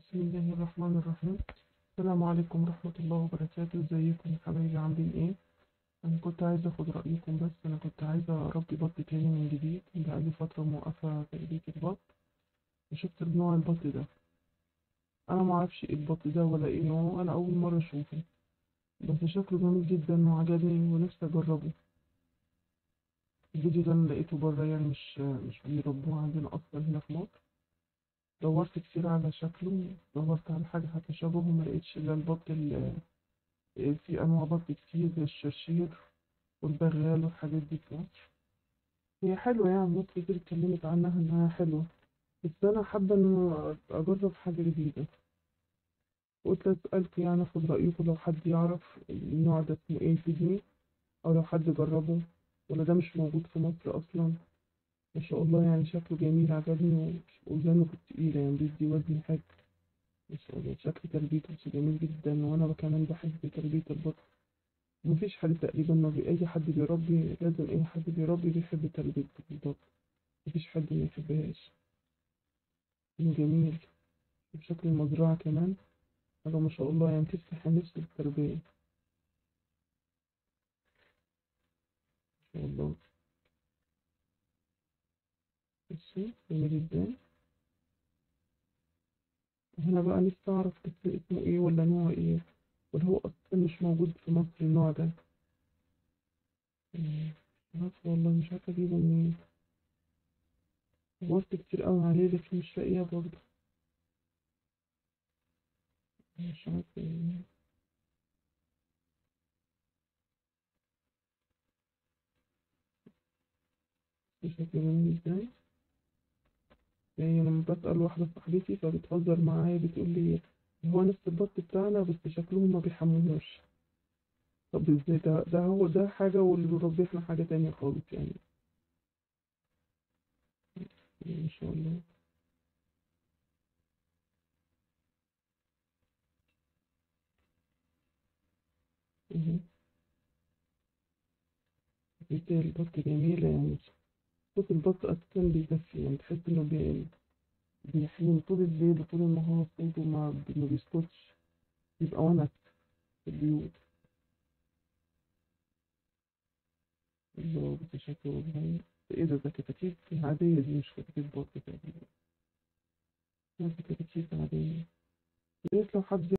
بسم الله الرحمن الرحيم السلام عليكم ورحمة الله وبركاته ازيكم يا حبايبي عاملين ايه انا كنت عايز اخد رأيكم بس انا كنت عايز اربي بط تاني من جديد بقالي فترة موقفة تربية البط وشفت نوع البط ده انا معرفش ايه البط ده ولا ايه نوعه انا اول مرة اشوفه بس شكله جميل جدا وعجبني ونفسي اجربه الفيديو ده انا لقيته بره يعني مش مش بيربوه عندنا اصلا هنا في مصر دورت كتير على شكله دورت على حاجة حتى شبهه ملقتش إلا البط ال في أنواع بط كتير زي الشرشير والبغال والحاجات دي في مصر هي حلوة يعني ناس كتير اتكلمت عنها إنها حلوة بس أنا حابة إن أجرب حاجة جديدة قلت أسألكوا يعني أخد رأيكم لو حد يعرف النوع ده اسمه إيه يفيدني أو لو حد جربه ولا ده مش موجود في مصر أصلا ما شاء الله يعني شكله جميل عجبني وزنه تقيلة يعني بيدي وزن حلو ما شاء الله شكل تربيته جميل جدا وأنا كمان بحب تربية البط مفيش حد تقريبا ما بي... أي حد بيربي لازم أي حد بيربي بيحب تربية البط مفيش حد ما يحبهاش جميل بشكل المزرعة كمان حاجة ما شاء الله يعني تفتح النفس للتربية ما شاء الله بصي جميل جدا هنا بقى نفسي أعرف اسمه إيه ولا نوعه إيه ولا هو أصلا مش موجود في مصر النوع ده مش عارفة والله مش عارفة أجيبه منين دورت كتير أوي عليه لكن مش لاقيه برضه مش عارفة إيه شكله جميل ازاي يعني لما بسأل واحدة صاحبتي فبتهزر معايا بتقول لي هو نفس البط بتاعنا بس شكلهم ما بيحملوش طب ازاي ده ده هو ده حاجة واللي بيربي احنا حاجة تانية خالص يعني ما شاء الله مهم. بيت البط جميلة يعني صوت البط أساسا بيدفي يعني تحس إنه بي- بيحمي طول الليل وطول النهار صوته ما ما بيسكتش بيبقى ونس في البيوت اللي هو بتشكل صغير ايه ده ده كتاكيت عادية دي مش كتاكيت بط تقريبا ده كتاكيت عادية يا ريت لو حد